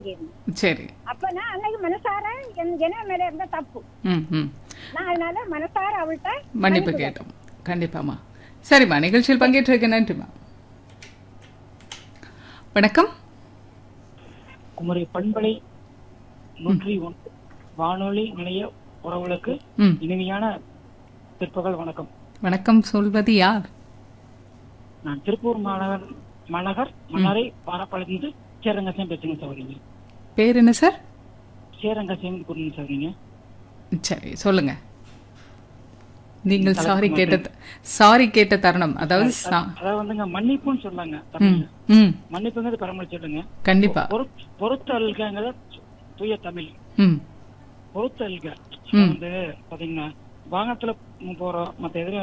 கேட்கணும். சரி அப்ப நான் அன்னைக்கு மனசார என் ஜன மேல இருந்த தப்பு ம் ம் நான் அதனால மனசார அவள்கிட்ட மன்னிப்பு கேட்டோம் கண்டிப்பாம்மா சரிம்மா நிகழ்ச்சியில் பங்கேற்றிருக்க நன்றிம்மா வணக்கம் குமரி பண்பலை நூற்றி ஒன்று வானொலி நிலைய உறவுகளுக்கு ம் இனிமையான பிற்பகல் வணக்கம் வணக்கம் சொல்வது யார் நான் திருப்பூர் மாநகர் மாநகர் மன்னரை பாரப்பாளையத்திலிருந்து சேரங்கசியம் பேசுங்க சௌரிங்க பேர் என்ன சார் சேரங்கசியம் கூறுங்க சௌரிங்க சரி சொல்லுங்க நீங்கள் சாரி கேட்ட சாரி கேட்ட தருணம் அதாவது சா- அதாவது வந்துங்க மன்னிப்புன்னு சொன்னாங்க ம் தமிழ்ல ம் மன்னிப்புங்கிறது பரமொழி சொல்லுங்க கண்டிப்பா பொறுத்- பொறுத்தல்கங்கிறத தூய தமிழ் ம் பொறுத்தல்க ம். வந்து பாத்தீங்கன்னா வாகனத்துல போறோம் மத்த எதிர